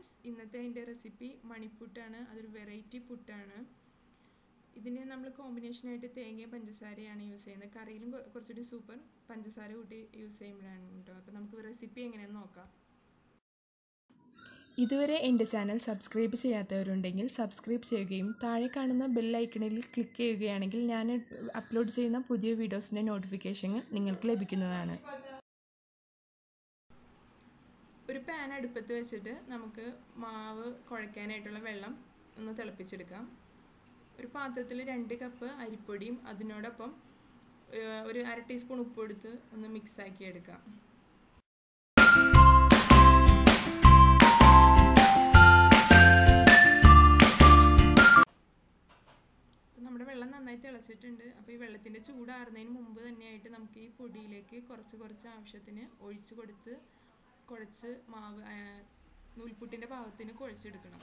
friends ഇന്നത്തെ അതിൻ്റെ recipe മണിപ്പുട്ടാണ് അതൊരു വെറൈറ്റി പുട്ടാണ് ഇതിന് നമ്മൾ കോമ്പിനേഷനായിട്ട് തേങ്ങയും പഞ്ചസാരയാണ് യൂസ് ചെയ്യുന്നത് കറിയിലും കൊ- കുറച്ചുകൂടി സൂപ്പർ പഞ്ചസാര കൂട്ടി യൂസ് ചെയ്യുമ്പോഴാണ് കേട്ടോ അപ്പോൾ നമുക്ക് റെസിപ്പി എങ്ങനെയാണെന്ന് നോക്കാം ഇതുവരെ എൻ്റെ ചാനൽ സബ്സ്ക്രൈബ് ചെയ്യാത്തവരുണ്ടെങ്കിൽ സബ്സ്ക്രൈബ് ചെയ്യുകയും താഴെ കാണുന്ന ബെല്ലൈക്കണിൽ ക്ലിക്ക് ചെയ്യുകയാണെങ്കിൽ ഞാൻ അപ്ലോഡ് ചെയ്യുന്ന പുതിയ വീഡിയോസിൻ്റെ നോട്ടിഫിക്കേഷൻ നിങ്ങൾക്ക് ലഭിക്കുന്നതാണ് ഒരു പാൻ അടുപ്പത്ത് വെച്ചിട്ട് നമുക്ക് മാവ് കുഴയ്ക്കാനായിട്ടുള്ള വെള്ളം ഒന്ന് തിളപ്പിച്ചെടുക്കാം ഒരു പാത്രത്തിൽ രണ്ട് കപ്പ് അരിപ്പൊടിയും അതിനോടൊപ്പം ഏഹ്, ഒരു അര ടീസ്പൂൺ ഉപ്പ് എടുത്ത് ഒന്ന് മിക്സ് ആക്കി എടുക്കാം അപ്പോൾ നമ്മുടെ വെള്ളം നന്നായി തിളച്ചിട്ടുണ്ട് അപ്പോൾ ഈ വെള്ളത്തിൻ്റെ ചൂടാറുന്നതിന് മുമ്പ് തന്നെയായിട്ട് നമുക്ക് ഈ പൊടിയിലേക്ക് കുറച്ച് കുറച്ച് ആവശ്യത്തിന് ഒഴിച്ച് കൊടുത്ത് കുഴച്ച് മാവ് ആ, നൂൽപുട്ടിൻ്റെ പാകത്തിന് കുഴച്ചെടുക്കണം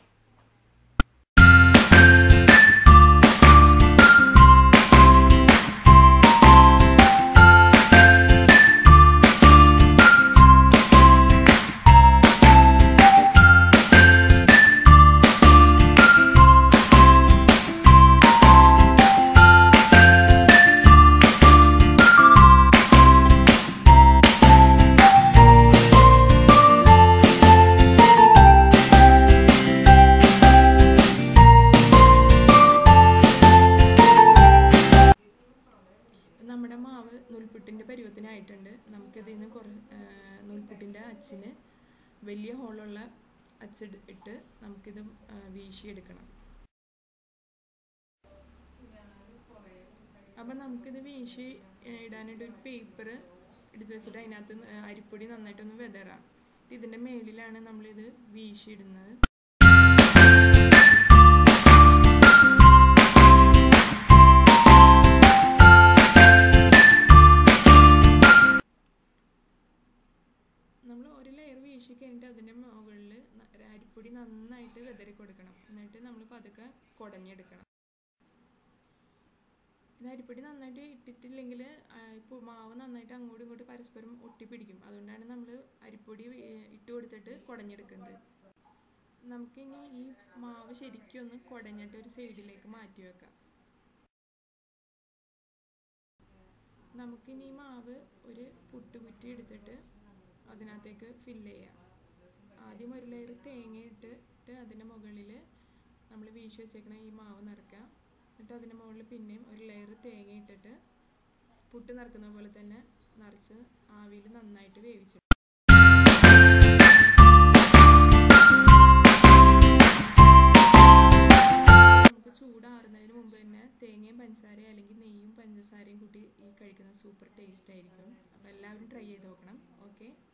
നമ്മുടെ മാവ് നൂൽപുട്ടിൻ്റെ പരുവത്തിനായിട്ടുണ്ട് നമുക്കിതിൽ നിന്ന് കുറ നൂൽപുട്ടിൻ്റെ അച്ചിന് വലിയ ഹോളുള്ള അച്ച് ഇട്ട് നമുക്കിത് ആ, വീശിയെടുക്കണം അപ്പം നമുക്കിത് വീശി ഏ, ഇടാനായിട്ട് ഒരു പേപ്പർ എടുത്ത് വെച്ചിട്ട് അതിനകത്ത് ന- അരിപ്പൊടി നന്നായിട്ടൊന്ന് വെതറാം ഇതിൻ്റെ മേളിലാണ് നമ്മളിത് വീശിയിടുന്നത് നമ്മൾ ഒരു ലെയർ വീശി കഴിഞ്ഞിട്ട് അതിൻ്റെ മുകളിൽ അരിപ്പൊടി നന്നായിട്ട് വെതറി കൊടുക്കണം എന്നിട്ട് നമ്മൾ പതുക്കെ കുടഞ്ഞെടുക്കണം ഇത് അരിപ്പൊടി നന്നായിട്ട് ഇട്ടിട്ടില്ലെങ്കിൽ ഇപ്പോൾ മാവ് നന്നായിട്ട് അങ്ങോട്ടും ഇങ്ങോട്ടും പരസ്പരം ഒട്ടിപ്പിടിക്കും അതുകൊണ്ടാണ് നമ്മൾ അരിപ്പൊടി ഏർ, ഇട്ട് കൊടുത്തിട്ട് കുടഞ്ഞെടുക്കുന്നത് നമുക്കിനി ഈ മാവ് ശരിക്കും ഒന്ന് കുടഞ്ഞിട്ട് ഒരു സൈഡിലേക്ക് മാറ്റി വെക്കാം നമുക്കിനി ഈ മാവ് ഒരു പുട്ടുകുറ്റി എടുത്തിട്ട് അതിനകത്തേക്ക് ഫില്ല് ചെയ്യാം ആദ്യം ഒരു ലെയർ തേങ്ങ ഇട്ടിട്ട് അതിൻ്റെ മുകളിൽ നമ്മൾ വീശി വെച്ചേക്കണ ഈ മാവ് നിറയ്ക്കാം എന്നിട്ട് അതിൻ്റെ മുകളിൽ പിന്നെയും ഒരു ലെയർ തേങ്ങ ഇട്ടിട്ട് പുട്ട് നിറക്കുന്ന പോലെ തന്നെ നിറച്ച് ആവിയിൽ നന്നായിട്ട് വേവിച്ചു നമുക്ക് ചൂടാറുന്നതിന് മുമ്പ് തന്നെ തേങ്ങയും പഞ്ചസാരയും അല്ലെങ്കിൽ നെയ്യും പഞ്ചസാരയും കൂട്ടി ഈ കഴിക്കുന്ന സൂപ്പർ ടേസ്റ്റ് ആയിരിക്കും അപ്പോൾ എല്ലാവരും ട്രൈ ചെയ്ത് നോക്കണം ഓക്കെ